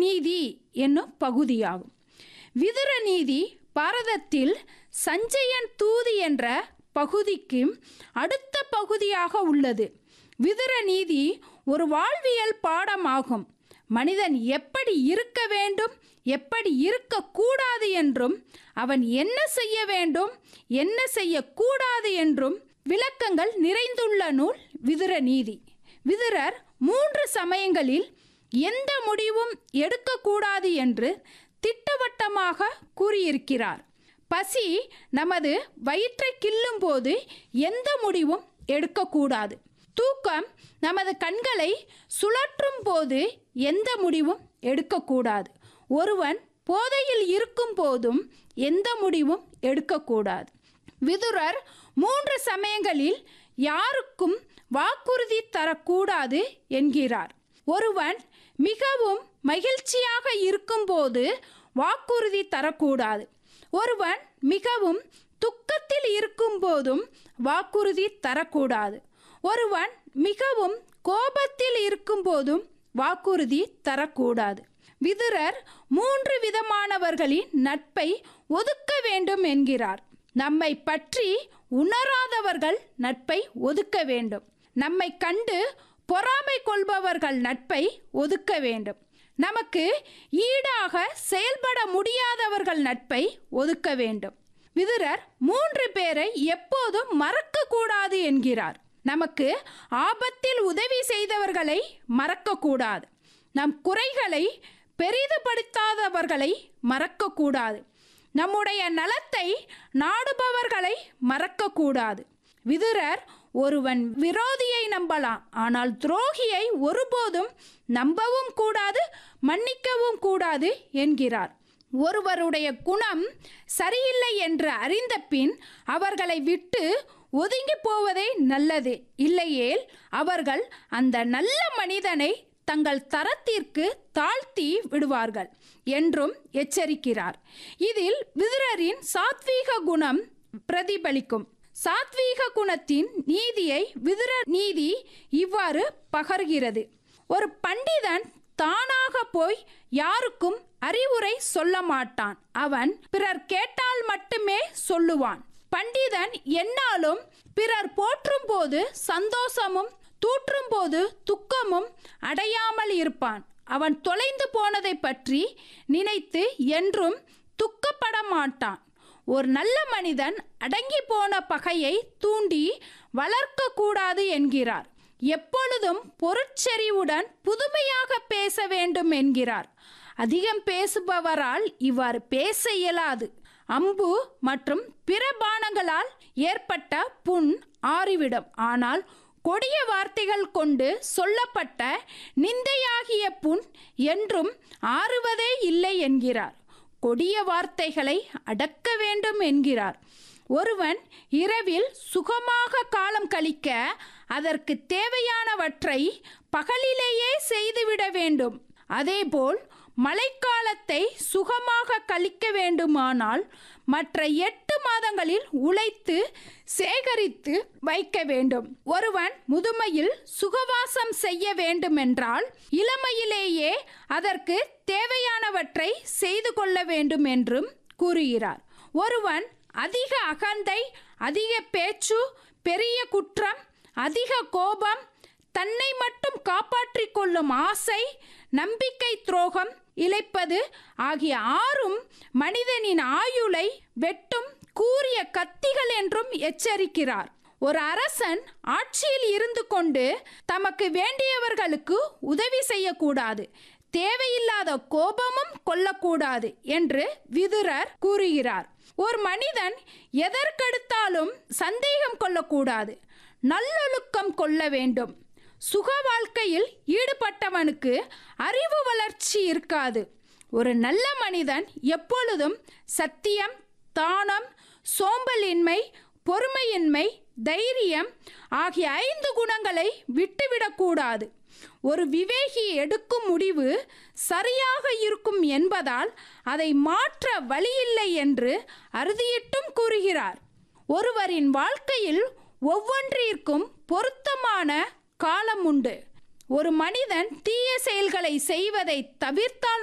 நீதி என்னும் பகுதியாகும் விதுர நீதி பாரதத்தில் சஞ்சயன் தூது என்ற பகுதிக்கு அடுத்த பகுதியாக உள்ளது விதுர நீதி ஒரு வாழ்வியல் பாடமாகும் மனிதன் எப்படி இருக்க வேண்டும் எப்படி இருக்கக்கூடாது என்றும் அவன் என்ன செய்ய வேண்டும் என்ன செய்யக்கூடாது என்றும் விளக்கங்கள் நிறைந்துள்ள நூல் விதுர நீதி விதுரர் மூன்று சமயங்களில் எந்த முடிவும் எடுக்கக்கூடாது என்று திட்டவட்டமாக கூறியிருக்கிறார் பசி நமது வயிற்றை கிள்ளும் போது எந்த முடிவும் எடுக்கக்கூடாது தூக்கம் நமது கண்களை சுழற்றும் போது எந்த முடிவும் எடுக்கக்கூடாது ஒருவன் போதையில் இருக்கும் போதும் எந்த முடிவும் எடுக்கக்கூடாது விதுரர் மூன்று சமயங்களில் யாருக்கும் வாக்குறுதி தரக்கூடாது என்கிறார் ஒருவன் மிகவும் மகிழ்ச்சியாக இருக்கும்போது வாக்குறுதி தரக்கூடாது ஒருவன் மிகவும் துக்கத்தில் இருக்கும்போதும் வாக்குறுதி தரக்கூடாது ஒருவன் மிகவும் கோபத்தில் இருக்கும்போதும் வாக்குறுதி தரக்கூடாது விதுரர் மூன்று விதமானவர்களின் நட்பை ஒதுக்க வேண்டும் என்கிறார் நம்மை பற்றி உணராதவர்கள் நட்பை ஒதுக்க வேண்டும் நம்மை கண்டு பொறாமை கொள்பவர்கள் நட்பை ஒதுக்க வேண்டும் நமக்கு ஈடாக செயல்பட முடியாதவர்கள் நட்பை ஒதுக்க வேண்டும் விதுரர் மூன்று பேரை எப்போதும் மறக்கக்கூடாது என்கிறார் நமக்கு ஆபத்தில் உதவி செய்தவர்களை மறக்கக்கூடாது நம் குறைகளை பெரிதுபடுத்தாதவர்களை மறக்கக்கூடாது நம்முடைய நலத்தை நாடுபவர்களை மறக்கக்கூடாது விதுரர் ஒருவன் விரோதியை நம்பலாம் ஆனால் துரோகியை ஒருபோதும் நம்பவும் கூடாது மன்னிக்கவும் கூடாது என்கிறார் ஒருவருடைய குணம் சரியில்லை என்று அறிந்த பின் அவர்களை விட்டு ஒதுங்கி போவதே நல்லது இல்லையேல் அவர்கள் அந்த நல்ல மனிதனை தங்கள் தரத்திற்கு தாழ்த்தி விடுவார்கள் என்றும் எச்சரிக்கிறார் இதில் விதுரரின் சாத்வீக குணம் பிரதிபலிக்கும் சாத்வீக குணத்தின் நீதியை விதுர நீதி இவ்வாறு பகர்கிறது ஒரு பண்டிதன் தானாக போய் யாருக்கும் அறிவுரை சொல்ல மாட்டான் அவன் பிறர் கேட்டால் மட்டுமே சொல்லுவான் பண்டிதன் என்னாலும் பிறர் போற்றும் போது சந்தோஷமும் தூற்றும் போது துக்கமும் அடையாமல் இருப்பான் அவன் தொலைந்து போனதை பற்றி நினைத்து என்றும் துக்கப்பட மாட்டான் ஒரு நல்ல மனிதன் அடங்கி போன பகையை தூண்டி வளர்க்க கூடாது என்கிறார் எப்பொழுதும் பொருட்செறிவுடன் புதுமையாக பேச வேண்டும் என்கிறார் அதிகம் பேசுபவரால் இவ்வாறு பேச இயலாது அம்பு மற்றும் பிற பானங்களால் ஏற்பட்ட புண் ஆறிவிடும் ஆனால் கொடிய வார்த்தைகள் கொண்டு சொல்லப்பட்ட நிந்தையாகிய புண் என்றும் ஆறுவதே இல்லை என்கிறார் கொடிய வார்த்தைகளை அடக்க வேண்டும் என்கிறார் ஒருவன் இரவில் சுகமாக காலம் கழிக்க அதற்கு தேவையானவற்றை பகலிலேயே செய்துவிட வேண்டும் அதேபோல் மழைக்காலத்தை சுகமாக கழிக்க வேண்டுமானால் மற்ற எட்டு மாதங்களில் உழைத்து சேகரித்து வைக்க வேண்டும் ஒருவன் முதுமையில் சுகவாசம் செய்ய வேண்டுமென்றால் இளமையிலேயே அதற்கு தேவையானவற்றை செய்து கொள்ள வேண்டும் என்றும் கூறுகிறார் ஒருவன் அதிக அகந்தை அதிக பேச்சு பெரிய குற்றம் அதிக கோபம் தன்னை மட்டும் காப்பாற்றிக் கொள்ளும் ஆசை நம்பிக்கை துரோகம் இழைப்பது ஆகிய ஆறும் மனிதனின் ஆயுளை வெட்டும் கூறிய கத்திகள் என்றும் எச்சரிக்கிறார் ஒரு அரசன் ஆட்சியில் இருந்து கொண்டு தமக்கு வேண்டியவர்களுக்கு உதவி செய்யக்கூடாது தேவையில்லாத கோபமும் கொள்ளக்கூடாது என்று விதுரர் கூறுகிறார் ஒரு மனிதன் எதற்கெடுத்தாலும் சந்தேகம் கொள்ளக்கூடாது நல்லொழுக்கம் கொள்ள வேண்டும் சுக வாழ்க்கையில் ஈடுபட்டவனுக்கு அறிவு வளர்ச்சி இருக்காது ஒரு நல்ல மனிதன் எப்பொழுதும் சத்தியம் தானம் சோம்பலின்மை பொறுமையின்மை தைரியம் ஆகிய ஐந்து குணங்களை விட்டுவிடக்கூடாது ஒரு விவேகி எடுக்கும் முடிவு சரியாக இருக்கும் என்பதால் அதை மாற்ற வழியில்லை என்று அறுதியிட்டும் கூறுகிறார் ஒருவரின் வாழ்க்கையில் ஒவ்வொன்றிற்கும் பொருத்தமான காலம் உண்டு ஒரு மனிதன் தீய செயல்களை செய்வதை தவிர்த்தால்